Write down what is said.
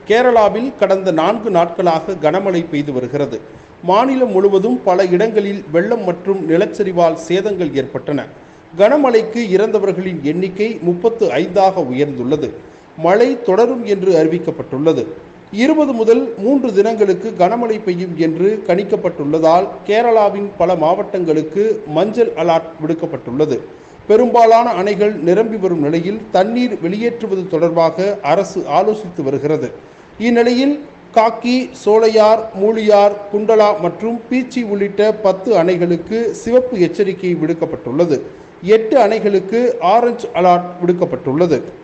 கேரளாவில் கடந்த நான்கு நாட்களாக கனமழை பெய்து வருகிறது மாநிலம் முழுவதும் பல இடங்களில் வெள்ளம் மற்றும் நிலச்சரிவால் சேதங்கள் ஏற்பட்டன கனமழைக்கு இறந்தவர்களின் எண்ணிக்கை முப்பத்து ஐந்தாக உயர்ந்துள்ளது மழை தொடரும் என்று அறிவிக்கப்பட்டுள்ளது இருபது முதல் மூன்று தினங்களுக்கு கனமழை பெய்யும் என்று கணிக்கப்பட்டுள்ளதால் கேரளாவின் பல மாவட்டங்களுக்கு மஞ்சள் அலர்ட் விடுக்கப்பட்டுள்ளது பெரும்பாலான அணைகள் நிரம்பி வரும் நிலையில் தண்ணீர் வெளியேற்றுவது தொடர்பாக அரசு ஆலோசித்து வருகிறது இந்நிலையில் காக்கி சோலையார் மூலியார் குண்டலா மற்றும் பீச்சி உள்ளிட்ட பத்து அணைகளுக்கு சிவப்பு எச்சரிக்கை விடுக்கப்பட்டுள்ளது எட்டு அணைகளுக்கு ஆரஞ்சு அலர்ட் விடுக்கப்பட்டுள்ளது